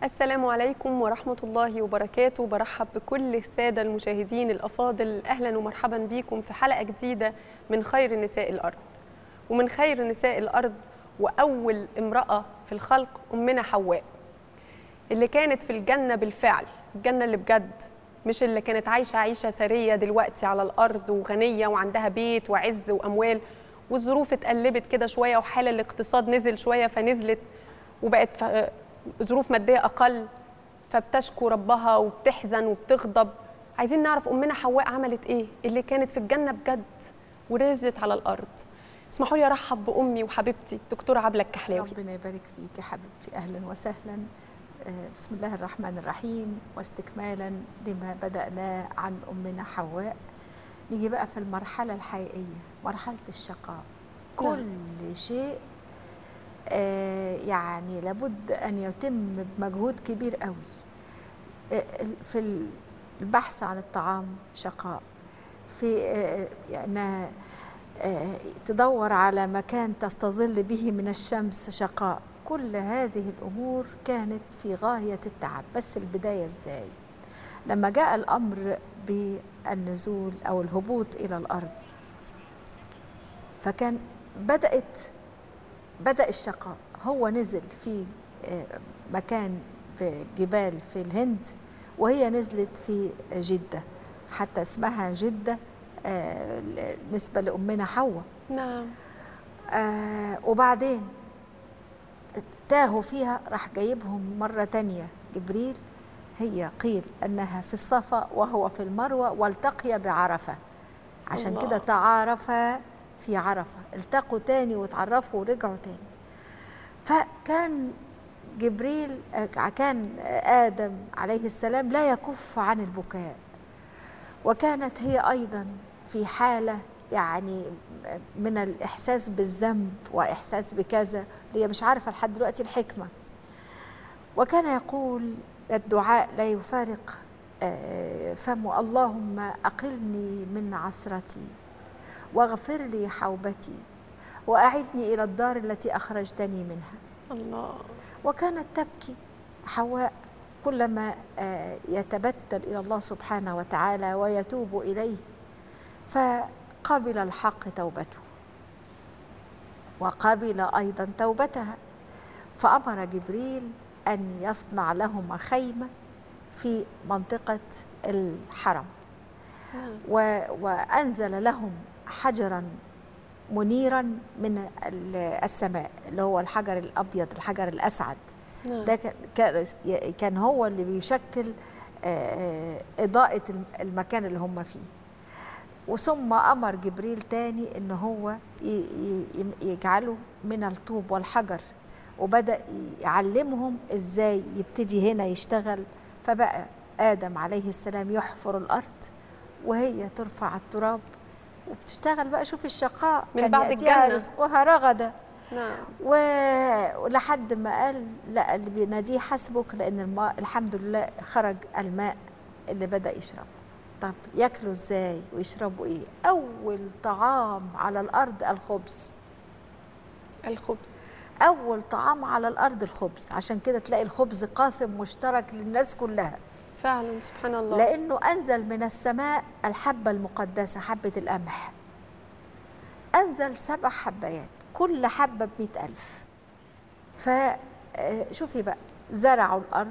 السلام عليكم ورحمة الله وبركاته برحب بكل السادة المشاهدين الأفاضل أهلا ومرحبا بكم في حلقة جديدة من خير نساء الأرض ومن خير نساء الأرض وأول امرأة في الخلق أمنا حواء اللي كانت في الجنة بالفعل الجنة اللي بجد مش اللي كانت عايشة عيشة سرية دلوقتي على الأرض وغنية وعندها بيت وعز وأموال والظروف اتقلبت كده شوية وحال الاقتصاد نزل شوية فنزلت وبقت ف- ظروف مادية أقل فبتشكو ربها وبتحزن وبتغضب عايزين نعرف أمنا حواء عملت إيه اللي كانت في الجنة بجد ونزلت على الأرض اسمحوا لي أرحب بأمي وحبيبتي دكتورة عبلة الكحلاوي ربنا يبارك فيك يا حبيبتي اهلا وسهلا آه، بسم الله الرحمن الرحيم واستكمالا لما بدأناه عن أمنا حواء نيجي بقى في المرحلة الحقيقية مرحلة الشقاء كل شيء آه، يعني لابد أن يتم بمجهود كبير قوي آه، في البحث عن الطعام شقاء في آه، يعني آه، تدور على مكان تستظل به من الشمس شقاء كل هذه الأمور كانت في غاية التعب بس البداية إزاي لما جاء الأمر بالنزول أو الهبوط إلى الأرض فكان بدأت بدأ الشقاء هو نزل في آه، مكان بجبال في الهند وهي نزلت في جدة حتى اسمها جدة آه، نسبة لأمنا حواء نعم آه وبعدين تاهوا فيها راح جايبهم مرة تانية جبريل هي قيل أنها في الصفا وهو في المروة والتقيا بعرفة عشان الله. كده تعارفا في عرفة التقوا تاني وتعرفوا ورجعوا تاني فكان جبريل آه، كان آدم عليه السلام لا يكف عن البكاء وكانت هي أيضا في حالة يعني من الإحساس بالذنب وإحساس بكذا هي مش عارفة لحد دلوقتي الحكمة وكان يقول الدعاء لا يفارق آه، فمه اللهم أقلني من عسرتي واغفر لي حوبتي وأعدني إلى الدار التي أخرجتني منها الله وكانت تبكي حواء كلما آه، يتبتل الى الله سبحانه وتعالى ويتوب اليه فقبل الحق توبته وقبل ايضا توبتها فامر جبريل ان يصنع لهما خيمه في منطقه الحرم نعم. و- وانزل لهم حجرا منيرا من ال- السماء اللي هو الحجر الابيض الحجر الاسعد نعم. ده كان- كان كان هو اللي بيشكل آه، اضاءه الم- المكان اللي هم فيه وثم امر جبريل تاني ان هو ي- ي- يجعله من الطوب والحجر وبدا يعلمهم ازاي يبتدي هنا يشتغل فبقى ادم عليه السلام يحفر الارض وهي ترفع التراب وبتشتغل بقى شوف الشقاء من كان بعد يأتيها الجنة. رزقها رغدا نعم و- ولحد ما قال لا اللي بيناديه حسبك لان الماء الحمد لله خرج الماء اللي بدا يشرب طب ياكلوا ازاي ويشربوا ايه اول طعام على الارض الخبز الخبز اول طعام على الارض الخبز عشان كده تلاقي الخبز قاسم مشترك للناس كلها فعلا سبحان الله لانه انزل من السماء الحبه المقدسه حبه القمح انزل سبع حبايات كل حبه بمئة ألف فشوفي بقى زرعوا الارض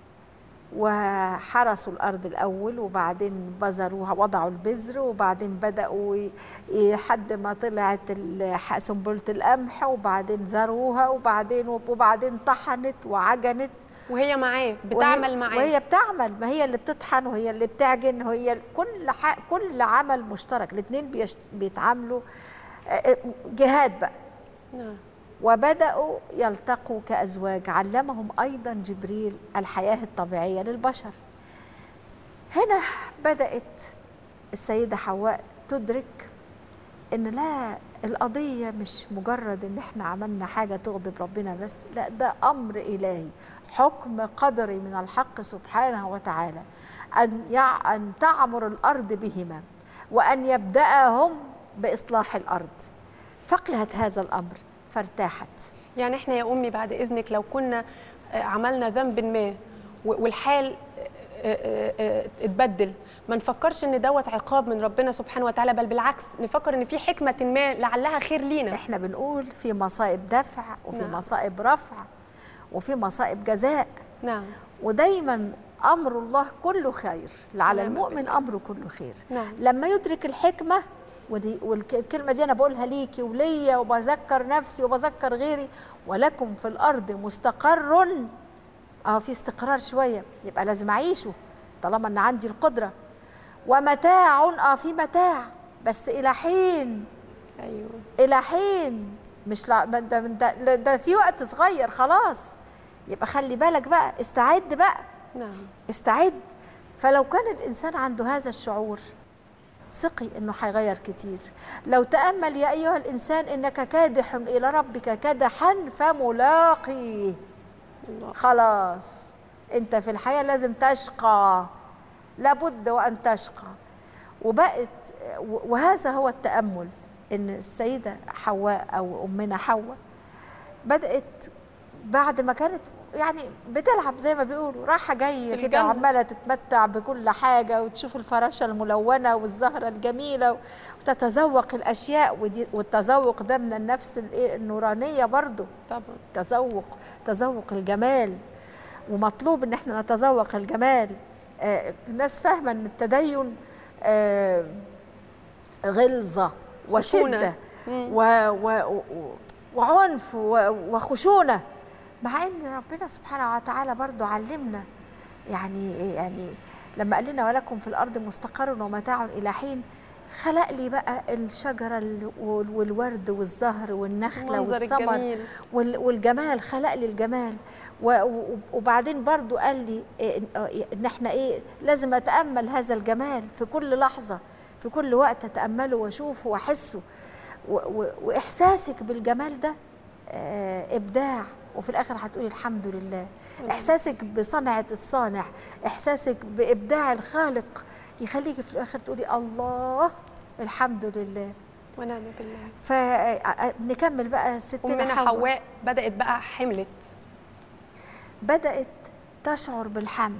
وحرسوا الارض الاول وبعدين بذروها وضعوا البذر وبعدين بداوا ي- ي- لحد ما طلعت ال- ح- سنبله القمح وبعدين زروها وبعدين وبعدين طحنت وعجنت وهي معاه بتعمل وهي معاه وهي بتعمل ما هي اللي بتطحن وهي اللي بتعجن وهي كل ح... كل عمل مشترك الاثنين بيشت... بيتعاملوا آه، آه، جهاد بقى نعم وبداوا يلتقوا كازواج علمهم ايضا جبريل الحياه الطبيعيه للبشر هنا بدات السيده حواء تدرك ان لا القضيه مش مجرد ان احنا عملنا حاجه تغضب ربنا بس لا ده امر الهي حكم قدري من الحق سبحانه وتعالى ان يع... ان تعمر الارض بهما وان يبداهم باصلاح الارض فقهت هذا الامر فارتاحت يعني احنا يا امي بعد اذنك لو كنا آه، عملنا ذنب ما و- والحال آه، آه، آه، اتبدل ما نفكرش ان دوت عقاب من ربنا سبحانه وتعالى بل بالعكس نفكر ان في حكمه ما لعلها خير لينا احنا بنقول في مصائب دفع وفي نعم. مصائب رفع وفي مصائب جزاء نعم ودايما امر الله كله خير لعلى نعم المؤمن بالله. امره كله خير نعم. لما يدرك الحكمه ودي والكلمه دي انا بقولها ليكي وليا وبذكر نفسي وبذكر غيري ولكم في الارض مستقر اه في استقرار شويه يبقى لازم اعيشه طالما ان عندي القدره ومتاع اه في متاع بس الى حين ايوه الى حين مش لا ده, ده, ده, ده في وقت صغير خلاص يبقى خلي بالك بقى استعد بقى نعم استعد فلو كان الانسان عنده هذا الشعور ثقي انه هيغير كتير لو تامل يا ايها الانسان انك كادح الى ربك كدحا فملاقيه الله خلاص انت في الحياه لازم تشقى لابد وان تشقى وبقت وهذا هو التامل ان السيده حواء او امنا حواء بدات بعد ما كانت يعني بتلعب زي ما بيقولوا رايحه جايه في كده الجنة. وعماله تتمتع بكل حاجه وتشوف الفراشه الملونه والزهره الجميله وتتذوق الاشياء ودي والتذوق ده من النفس الايه النورانيه برضو طبعا تذوق تذوق الجمال ومطلوب ان احنا نتذوق الجمال آه الناس فاهمه ان التدين آه غلظه خشونة. وشده مم. و و و وعنف و- وخشونه مع ان ربنا سبحانه وتعالى برضو علمنا يعني يعني لما قال لنا ولكم في الارض مستقر ومتاع الى حين خلق لي بقى الشجره ال- وال- والورد والزهر والنخله المنظر والثمر الجميل وال- والجمال خلق لي الجمال و- و- وبعدين برضو قال لي إيه إن- آه ان احنا ايه لازم اتامل هذا الجمال في كل لحظه في كل وقت اتامله واشوفه واحسه و- و- واحساسك بالجمال ده آه، ابداع وفي الاخر هتقولي الحمد لله احساسك بصنعه الصانع احساسك بابداع الخالق يخليكي في الاخر تقولي الله الحمد لله ونعم بالله فنكمل بقى ستنا امنا حواء حواء بدات بقى حملت بدأت تشعر بالحمل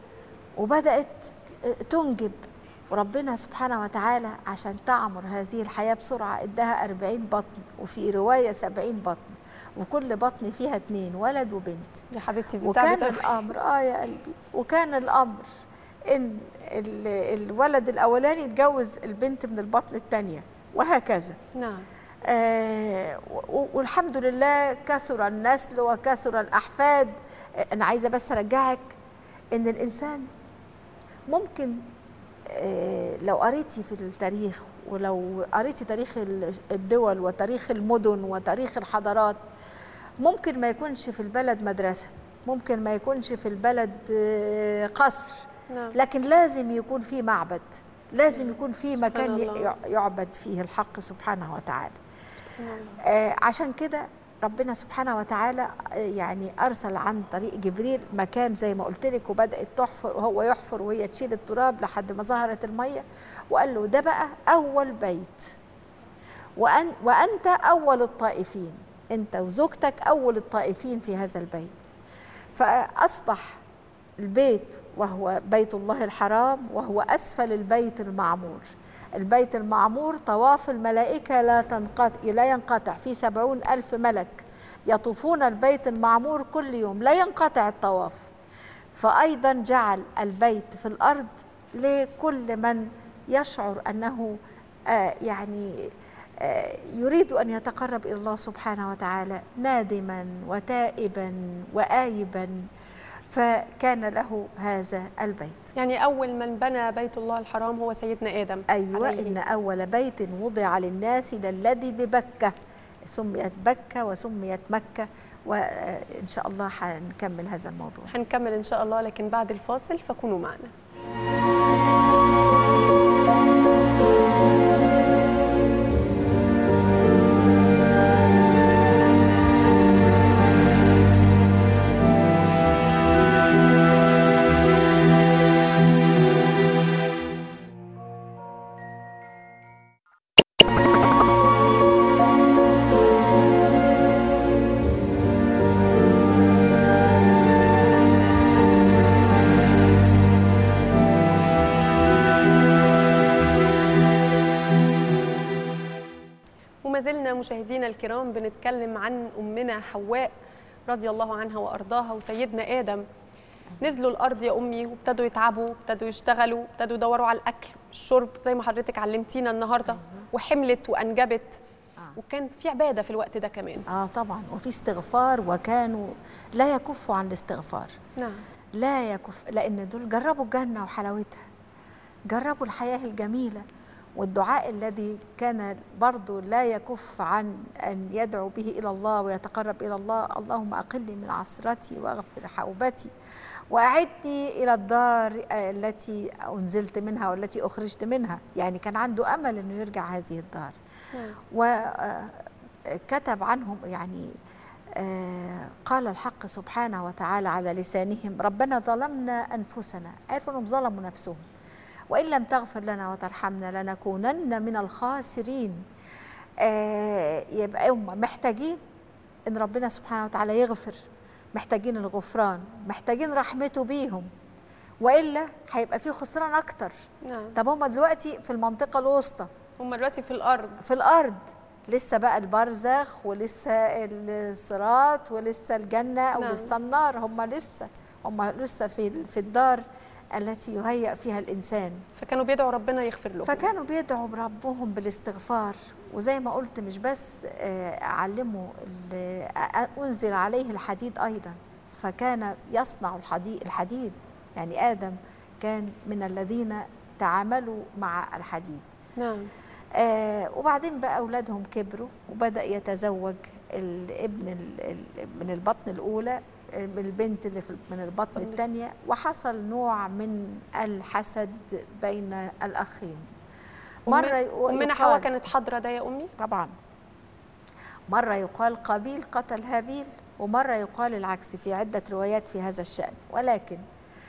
وبدأت تنجب وربنا سبحانه وتعالى عشان تعمر هذه الحياة بسرعة ادها أربعين بطن وفي رواية سبعين بطن وكل بطن فيها اتنين ولد وبنت يا حبيبتي دي وكان تعبت أوي. الأمر آه يا قلبي وكان الأمر إن ال- الولد الأولاني يتجوز البنت من البطن الثانية وهكذا نعم آه، و- والحمد لله كثر النسل وكثر الأحفاد آه، أنا عايزة بس أرجعك إن الإنسان ممكن آه، لو قريتي في التاريخ ولو قريتي تاريخ ال- الدول وتاريخ المدن وتاريخ الحضارات ممكن ما يكونش في البلد مدرسة ممكن ما يكونش في البلد آه، قصر نعم لكن لازم يكون في معبد لازم يكون في سبحان مكان الله. يع- يعبد فيه الحق سبحانه وتعالى سبحان الله. آه، عشان كده ربنا سبحانه وتعالى آه، يعني ارسل عن طريق جبريل مكان زي ما قلت لك وبدات تحفر وهو يحفر وهي تشيل التراب لحد ما ظهرت الميه وقال له ده بقى اول بيت وأن وانت اول الطائفين انت وزوجتك اول الطائفين في هذا البيت فاصبح البيت وهو بيت الله الحرام وهو اسفل البيت المعمور البيت المعمور طواف الملائكة لا تنقطع لا ينقطع في سبعون ألف ملك يطوفون البيت المعمور كل يوم لا ينقطع الطواف فأيضا جعل البيت في الأرض لكل من يشعر أنه آه يعني آه يريد أن يتقرب إلى الله سبحانه وتعالى نادما وتائبا وآيبا فكان له هذا البيت يعني اول من بنى بيت الله الحرام هو سيدنا ادم أيوة عليه. إن أول بيت وضع للناس للذي ببكة سميت بكة وسميت مكة وإن شاء الله هنكمل هذا الموضوع هنكمل ان شاء الله لكن بعد الفاصل فكونوا معنا مشاهدينا الكرام بنتكلم عن أمنا حواء رضي الله عنها وأرضاها وسيدنا آدم نزلوا الأرض يا أمي وابتدوا يتعبوا ابتدوا يشتغلوا ابتدوا يدوروا على الأكل الشرب زي ما حضرتك علمتينا النهاردة وحملت وأنجبت آه. وكان في عبادة في الوقت ده كمان اه طبعا وفي استغفار وكانوا لا يكفوا عن الاستغفار نعم لا يكف لان دول جربوا الجنه وحلاوتها جربوا الحياه الجميله والدعاء الذي كان برضو لا يكف عن ان يدعو به الى الله ويتقرب الى الله اللهم اقلني من عسرتي واغفر حوبتي واعدني الى الدار التي انزلت منها والتي اخرجت منها يعني كان عنده امل انه يرجع هذه الدار نعم. وكتب عنهم يعني آه، قال الحق سبحانه وتعالى على لسانهم ربنا ظلمنا أنفسنا عرفوا أنهم ظلموا نفسهم وإن لم تغفر لنا وترحمنا لنكونن من الخاسرين آه، يبقى هم محتاجين ان ربنا سبحانه وتعالى يغفر محتاجين الغفران محتاجين رحمته بيهم والا هيبقى في خسران اكتر نعم طب هم دلوقتي في المنطقه الوسطى هم دلوقتي في الأرض في الارض لسه بقى البرزخ ولسه الصراط ولسه الجنه او نعم. لسه النار هم لسه هم لسه في في الدار التي يهيأ فيها الانسان فكانوا بيدعوا ربنا يغفر لهم فكانوا بيدعوا ربهم بالاستغفار وزي ما قلت مش بس آه، علموا ال- آه، انزل عليه الحديد ايضا فكان يصنع الحديد الحديد يعني ادم كان من الذين تعاملوا مع الحديد نعم آه وبعدين بقى اولادهم كبروا وبدا يتزوج الابن ال- ال- من البطن الاولى آه، من البنت اللي في من البطن البطن. الثانيه وحصل نوع من الحسد بين الاخين مره يق- أمنا يقال- حواء كانت حاضرة ده يا أمي طبعا مرة يقال قابيل قتل هابيل ومرة يقال العكس في عدة روايات في هذا الشأن ولكن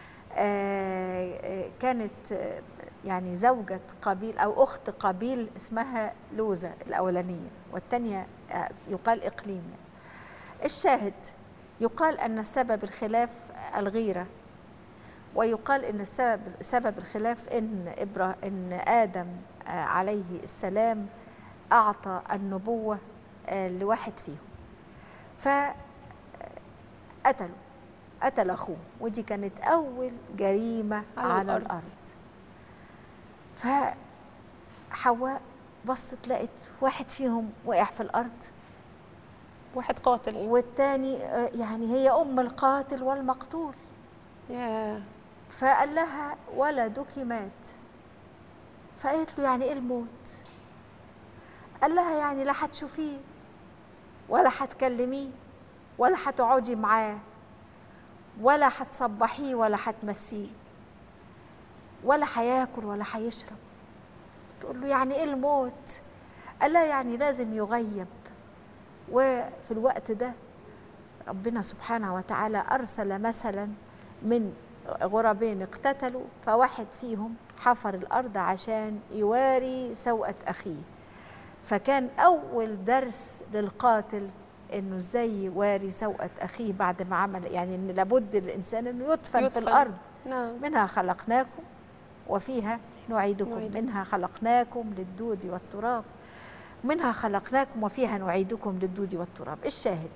آه، آه، كانت آه، يعني زوجة قابيل أو أخت قابيل اسمها لوزة الأولانية والثانية آه، يقال إقليميا الشاهد يقال أن سبب الخلاف الغيرة ويقال ان السبب سبب الخلاف ان إبرا ان ادم آه، عليه السلام اعطى النبوه آه، لواحد فيهم فقتلوا قتل اخوه ودي كانت اول جريمه على على, الأرض. الارض, فحواء بصت لقت واحد فيهم وقع في الارض واحد قاتل والتاني آه، يعني هي ام القاتل والمقتول يا فقال لها ولدك مات فقالت له يعني ايه الموت قال لها يعني لا هتشوفيه ولا هتكلميه ولا هتقعدي معاه ولا هتصبحيه ولا هتمسيه ولا هياكل ولا هيشرب تقول له يعني ايه الموت قال لها يعني لازم يغيب وفي الوقت ده ربنا سبحانه وتعالى ارسل مثلا من غرابين اقتتلوا فواحد فيهم حفر الارض عشان يواري سوءة اخيه فكان اول درس للقاتل انه ازاي يواري سوءة اخيه بعد ما عمل يعني ان لابد الانسان انه يدفن, يدفن. في الارض نعم منها خلقناكم وفيها نعيدكم نعيدكم. منها خلقناكم للدود والتراب منها خلقناكم وفيها نعيدكم للدود والتراب الشاهد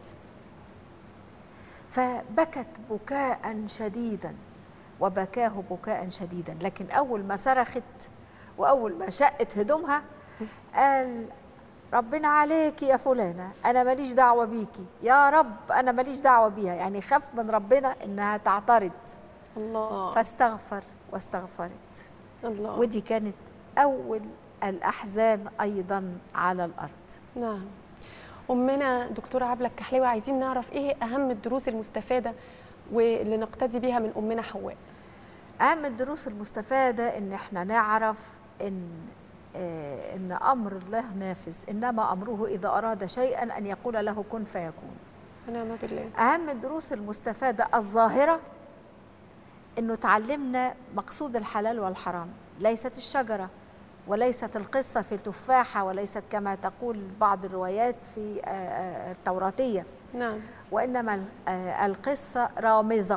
فبكت بكاء شديدا وبكاه بكاء شديدا لكن اول ما صرخت واول ما شقت هدومها قال ربنا عليك يا فلانة أنا ماليش دعوة بيكي يا رب أنا ماليش دعوة بيها يعني خاف من ربنا إنها تعترض الله فاستغفر واستغفرت الله ودي كانت أول الأحزان أيضا على الأرض نعم أمنا دكتورة عبلة الكحلاوي عايزين نعرف إيه أهم الدروس المستفادة واللي نقتدي بيها من أمنا حواء أهم الدروس المستفادة إن إحنا نعرف إن آه، إن أمر الله نافذ إنما أمره إذا أراد شيئا أن يقول له كن فيكون ونعم بالله أهم الدروس المستفادة الظاهرة إنه تعلمنا مقصود الحلال والحرام ليست الشجرة وليست القصة في التفاحة وليست كما تقول بعض الروايات في آه، آه، التوراتية نعم وإنما آه، القصة رامزة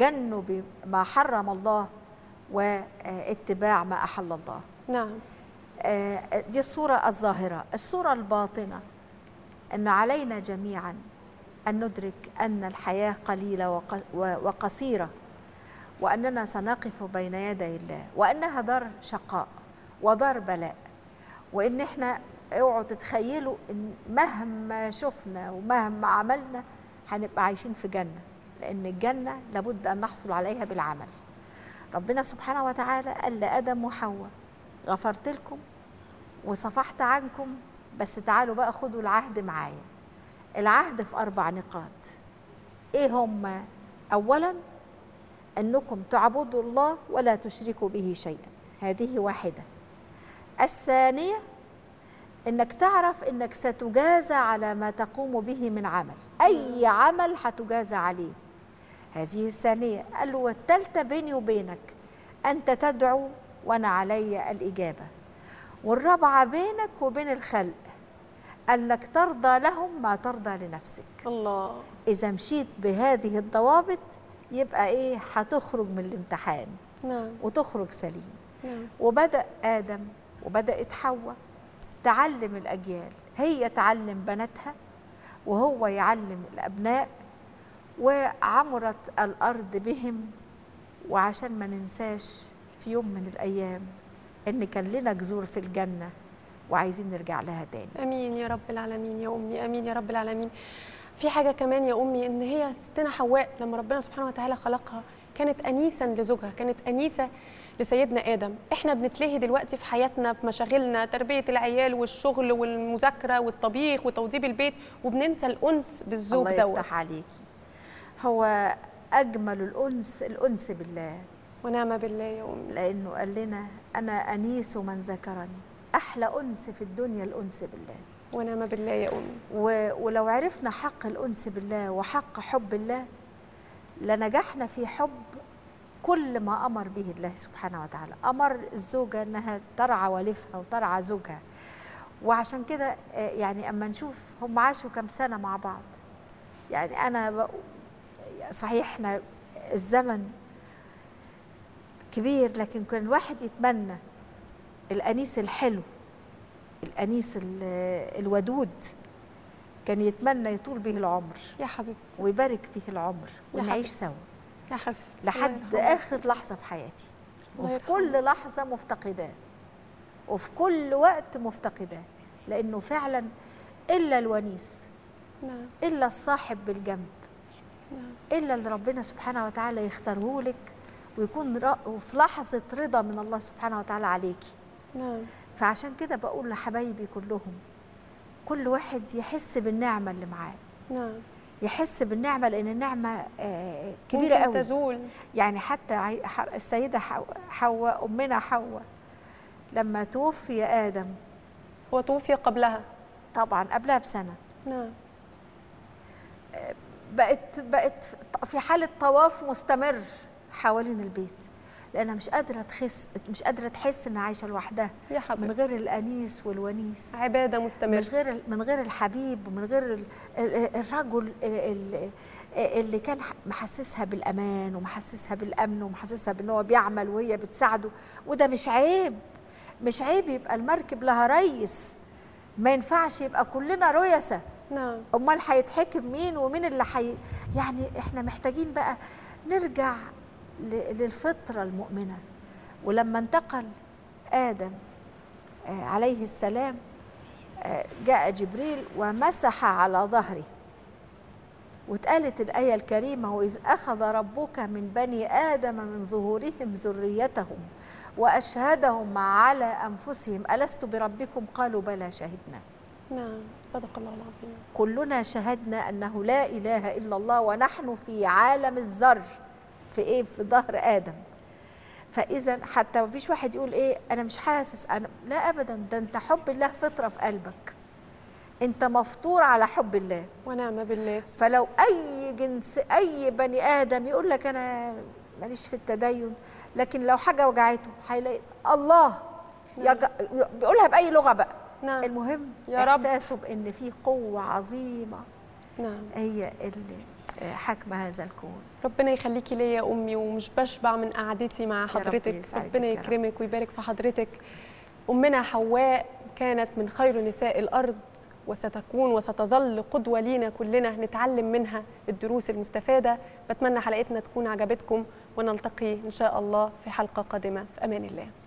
لتجنب ما حرم الله واتباع ما أحل الله نعم آه، دي الصورة الظاهرة الصورة الباطنة أن علينا جميعا أن ندرك أن الحياة قليلة وق- و- وقصيرة وأننا سنقف بين يدي الله وأنها دار شقاء ودار بلاء وإن إحنا اوعوا تتخيلوا إن مهما شفنا ومهما عملنا هنبقى عايشين في جنة لأن الجنة لابد أن نحصل عليها بالعمل ربنا سبحانه وتعالى قال لآدم وحواء غفرت لكم وصفحت عنكم بس تعالوا بقى خدوا العهد معايا العهد في أربع نقاط إيه هم أولا أنكم تعبدوا الله ولا تشركوا به شيئا هذه واحدة الثانية انك تعرف انك ستجازى على ما تقوم به من عمل اي عمل هتجازى عليه هذه الثانيه قال له والثالثه بيني وبينك انت تدعو وانا علي الاجابه والرابعه بينك وبين الخلق انك ترضى لهم ما ترضى لنفسك الله اذا مشيت بهذه الضوابط يبقى ايه هتخرج من الامتحان نعم وتخرج سليم نعم وبدأ آدم وبدأت حواء تعلم الأجيال هي تعلم بناتها وهو يعلم الأبناء وعمرت الأرض بهم وعشان ما ننساش في يوم من الأيام إن كان لنا جذور في الجنة وعايزين نرجع لها تاني امين يا رب العالمين يا امي امين يا رب العالمين في حاجه كمان يا امي ان هي ستنا حواء لما ربنا سبحانه وتعالى خلقها كانت انيسا لزوجها كانت انيسه لسيدنا ادم احنا بنتلهي دلوقتي في حياتنا بمشاغلنا تربيه العيال والشغل والمذاكره والطبيخ وتوضيب البيت وبننسى الانس بالزوج الله دوت يفتح عليكي هو أجمل الأنس الأنس بالله ونعم بالله يا امي لأنه قال لنا أنا أنيس من ذكرني أحلى أنس في الدنيا الأنس بالله ونعم بالله يا امي و- ولو عرفنا حق الأنس بالله وحق حب الله لنجحنا في حب كل ما أمر به الله سبحانه وتعالى أمر الزوجة أنها ترعى والفها وترعى زوجها وعشان كده آه، يعني أما نشوف هم عاشوا كم سنة مع بعض يعني أنا ب- صحيح احنا الزمن كبير لكن كان الواحد يتمنى الأنيس الحلو الأنيس ال- الودود كان يتمنى يطول به العمر يا حبيبتي ويبارك به العمر يا ونعيش حبيبتي. سوا يا حبيبتي الله لحد يرحمها. آخر لحظة في حياتي الله وفي يرحمها. كل لحظة مفتقداه وفي كل وقت مفتقداه لأنه فعلا إلا الونيس نعم إلا الصاحب بالجنب نعم إلا اللي ربنا سبحانه وتعالى يختاره لك ويكون رأ- وفي لحظة رضا من الله سبحانه وتعالى عليكي نعم فعشان كده بقول لحبايبي كلهم كل واحد يحس بالنعمة اللي معاه نعم يحس بالنعمة لأن النعمة آه، كبيرة ممكن قوي تزول يعني حتى عي- ح- السيدة حواء حواء أمنا حواء لما توفي آدم هو توفي قبلها طبعا قبلها بسنة نعم بقت بقت في حالة طواف مستمر حوالين البيت لأنها مش قادرة تخس مش قادرة تحس إنها عايشة لوحدها يا من حبيبتي غير الأنيس والونيس عباده مش مستمره غير من غير الحبيب ومن غير ال- ال- الرجل ال- ال- اللي كان محسسها بالامان ومحسسها بالامن ومحسسها بان هو بيعمل وهي بتساعده وده مش عيب مش عيب يبقى المركب لها ريس ما ينفعش يبقى كلنا ريسة نعم امال هيتحكم مين ومين اللي حي يعني احنا محتاجين بقى نرجع ل- للفطره المؤمنه ولما انتقل ادم آه، عليه السلام آه، جاء جبريل ومسح على ظهره واتقالت الآية الكريمة وإذ أخذ ربك من بني آدم من ظهورهم ذريتهم وأشهدهم على أنفسهم ألست بربكم قالوا بلى شهدنا نعم صدق الله العظيم كلنا شهدنا انه لا اله الا الله ونحن في عالم الذر في ايه في ظهر ادم فاذا حتى ما فيش واحد يقول ايه انا مش حاسس انا لا ابدا ده انت حب الله فطره في قلبك انت مفطور على حب الله ونعم بالله فلو اي جنس اي بني ادم يقول لك انا ماليش في التدين لكن لو حاجه وجعته هيلاقي الله يج... بيقولها باي لغه بقى نعم المهم يا رب. احساسه بان في قوه عظيمه نعم هي اللي حاكمه هذا الكون ربنا يخليكي ليا يا امي ومش بشبع من قعدتي مع رب حضرتك يسعدك ربنا يا رب. يكرمك ويبارك في حضرتك أمنا حواء كانت من خير نساء الأرض وستكون وستظل قدوة لينا كلنا نتعلم منها الدروس المستفادة بتمنى حلقتنا تكون عجبتكم ونلتقي إن شاء الله في حلقة قادمة في أمان الله